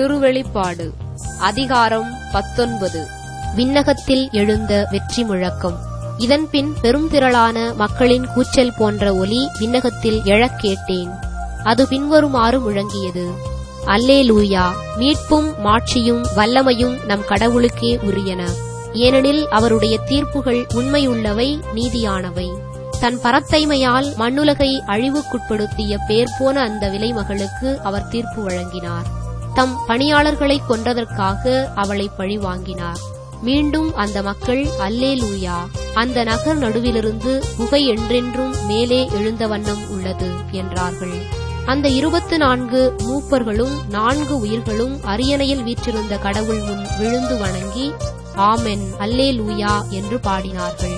திருவெளிப்பாடு அதிகாரம் பத்தொன்பது விண்ணகத்தில் எழுந்த வெற்றி முழக்கம் இதன்பின் பெருந்திரளான மக்களின் கூச்சல் போன்ற ஒலி விண்ணகத்தில் எழக் கேட்டேன் அது பின்வருமாறு முழங்கியது அல்லேலூயா மீட்பும் மாட்சியும் வல்லமையும் நம் கடவுளுக்கே உரியன ஏனெனில் அவருடைய தீர்ப்புகள் உண்மையுள்ளவை நீதியானவை தன் பரத்தைமையால் மண்ணுலகை அழிவுக்குட்படுத்திய பேர் போன அந்த விலைமகளுக்கு அவர் தீர்ப்பு வழங்கினார் தம் பணியாளர்களை கொன்றதற்காக அவளை பழிவாங்கினார் மீண்டும் அந்த மக்கள் அல்லேலூயா அந்த நகர் நடுவிலிருந்து புகை என்றென்றும் மேலே எழுந்த வண்ணம் உள்ளது என்றார்கள் அந்த இருபத்து நான்கு மூப்பர்களும் நான்கு உயிர்களும் அரியணையில் வீற்றிருந்த கடவுள் முன் விழுந்து வணங்கி ஆமென் அல்லேலூயா என்று பாடினார்கள்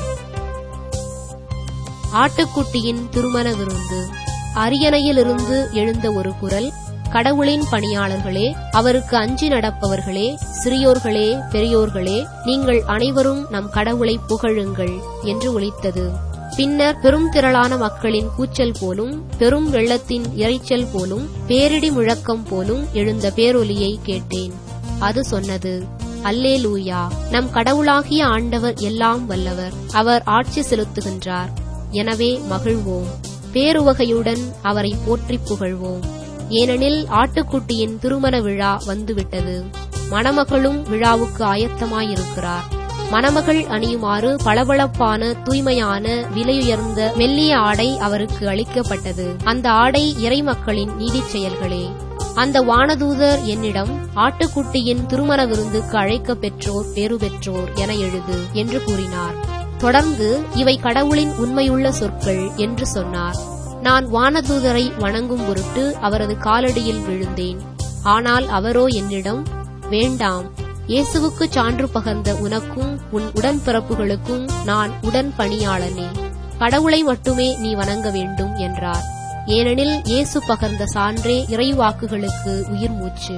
ஆட்டுக்குட்டியின் திருமண விருந்து அரியணையிலிருந்து எழுந்த ஒரு குரல் கடவுளின் பணியாளர்களே அவருக்கு அஞ்சி நடப்பவர்களே சிறியோர்களே பெரியோர்களே நீங்கள் அனைவரும் நம் கடவுளை புகழுங்கள் என்று ஒலித்தது பின்னர் பெரும் திரளான மக்களின் கூச்சல் போலும் பெரும் வெள்ளத்தின் இரைச்சல் போலும் பேரிடி முழக்கம் போலும் எழுந்த பேரொலியை கேட்டேன் அது சொன்னது அல்லேலூயா நம் கடவுளாகிய ஆண்டவர் எல்லாம் வல்லவர் அவர் ஆட்சி செலுத்துகின்றார் எனவே மகிழ்வோம் பேருவகையுடன் அவரை போற்றி புகழ்வோம் ஏனெனில் ஆட்டுக்குட்டியின் திருமண விழா வந்துவிட்டது மணமகளும் விழாவுக்கு ஆயத்தமாயிருக்கிறார் மணமகள் அணியுமாறு பளபளப்பான தூய்மையான விலையுயர்ந்த மெல்லிய ஆடை அவருக்கு அளிக்கப்பட்டது அந்த ஆடை இறைமக்களின் நீதிச் செயல்களே அந்த வானதூதர் என்னிடம் ஆட்டுக்குட்டியின் திருமண விருந்துக்கு அழைக்கப் பெற்றோர் பேறு பெற்றோர் என எழுது என்று கூறினார் தொடர்ந்து இவை கடவுளின் உண்மையுள்ள சொற்கள் என்று சொன்னார் நான் வானதூதரை வணங்கும் பொருட்டு அவரது காலடியில் விழுந்தேன் ஆனால் அவரோ என்னிடம் வேண்டாம் இயேசுவுக்கு சான்று பகர்ந்த உனக்கும் உன் உடன்பிறப்புகளுக்கும் நான் உடன் பணியாளனே கடவுளை மட்டுமே நீ வணங்க வேண்டும் என்றார் ஏனெனில் இயேசு பகர்ந்த சான்றே இறைவாக்குகளுக்கு உயிர் மூச்சு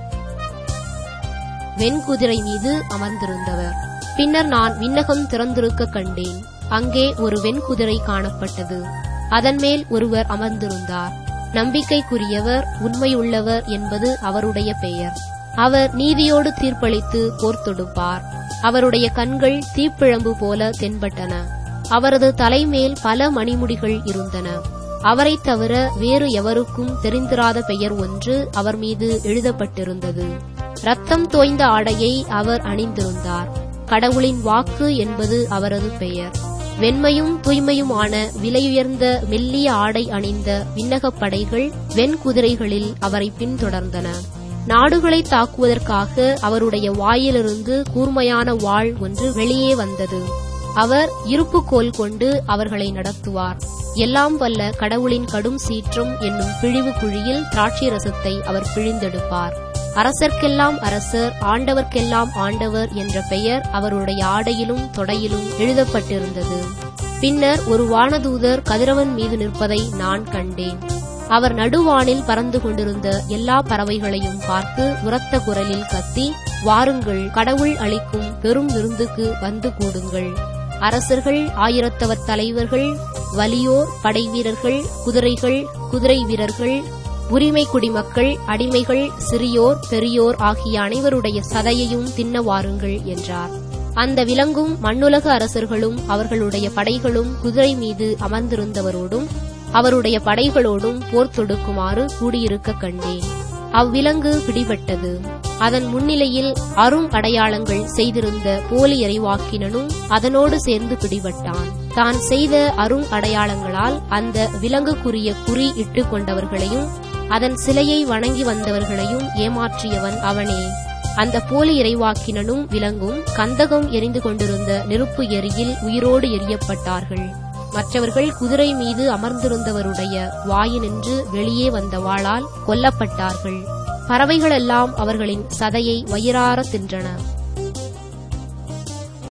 வெண்குதிரை மீது அமர்ந்திருந்தவர் பின்னர் நான் விண்ணகம் திறந்திருக்க கண்டேன் அங்கே ஒரு வெண்குதிரை காணப்பட்டது அதன் மேல் ஒருவர் அமர்ந்திருந்தார் நம்பிக்கைக்குரியவர் உண்மையுள்ளவர் என்பது அவருடைய பெயர் அவர் நீதியோடு தீர்ப்பளித்து போர் தொடுப்பார் அவருடைய கண்கள் தீப்பிழம்பு போல தென்பட்டன அவரது தலைமேல் பல மணிமுடிகள் இருந்தன அவரை தவிர வேறு எவருக்கும் தெரிந்திராத பெயர் ஒன்று அவர் மீது எழுதப்பட்டிருந்தது ரத்தம் தோய்ந்த ஆடையை அவர் அணிந்திருந்தார் கடவுளின் வாக்கு என்பது அவரது பெயர் வெண்மையும் தூய்மையுமான விலையுயர்ந்த மெல்லிய ஆடை அணிந்த விண்ணகப் படைகள் வெண்குதிரைகளில் அவரை பின்தொடர்ந்தன நாடுகளை தாக்குவதற்காக அவருடைய வாயிலிருந்து கூர்மையான வாள் ஒன்று வெளியே வந்தது அவர் இருப்புக்கோல் கொண்டு அவர்களை நடத்துவார் எல்லாம் வல்ல கடவுளின் கடும் சீற்றம் என்னும் பிழிவு குழியில் திராட்சை ரசத்தை அவர் பிழிந்தெடுப்பார் அரசர்க்கெல்லாம் அரசர் ஆண்டவர்க்கெல்லாம் ஆண்டவர் என்ற பெயர் அவருடைய ஆடையிலும் தொடையிலும் எழுதப்பட்டிருந்தது பின்னர் ஒரு வானதூதர் கதிரவன் மீது நிற்பதை நான் கண்டேன் அவர் நடுவானில் பறந்து கொண்டிருந்த எல்லா பறவைகளையும் பார்த்து உரத்த குரலில் கத்தி வாருங்கள் கடவுள் அளிக்கும் பெரும் விருந்துக்கு வந்து கூடுங்கள் அரசர்கள் ஆயிரத்தவர் தலைவர்கள் வலியோர் படைவீரர்கள் குதிரைகள் குதிரை வீரர்கள் உரிமை குடிமக்கள் அடிமைகள் சிறியோர் பெரியோர் ஆகிய அனைவருடைய சதையையும் தின்ன வாருங்கள் என்றார் அந்த விலங்கும் மண்ணுலக அரசர்களும் அவர்களுடைய படைகளும் குதிரை மீது அமர்ந்திருந்தவரோடும் அவருடைய படைகளோடும் போர் தொடுக்குமாறு கூடியிருக்க கண்டேன் அவ்விலங்கு பிடிபட்டது அதன் முன்னிலையில் அரும் அடையாளங்கள் செய்திருந்த போலி இறைவாக்கினனும் அதனோடு சேர்ந்து பிடிபட்டான் தான் செய்த அரும் அடையாளங்களால் அந்த விலங்குக்குரிய குறி இட்டு கொண்டவர்களையும் அதன் சிலையை வணங்கி வந்தவர்களையும் ஏமாற்றியவன் அவனே அந்த போலி இறைவாக்கினனும் விலங்கும் கந்தகம் எரிந்து கொண்டிருந்த நெருப்பு எரியில் உயிரோடு எரியப்பட்டார்கள் மற்றவர்கள் குதிரை மீது அமர்ந்திருந்தவருடைய வாயினின்று வெளியே வந்த வாளால் கொல்லப்பட்டார்கள் பறவைகளெல்லாம் அவர்களின் சதையை வயிறார தின்றன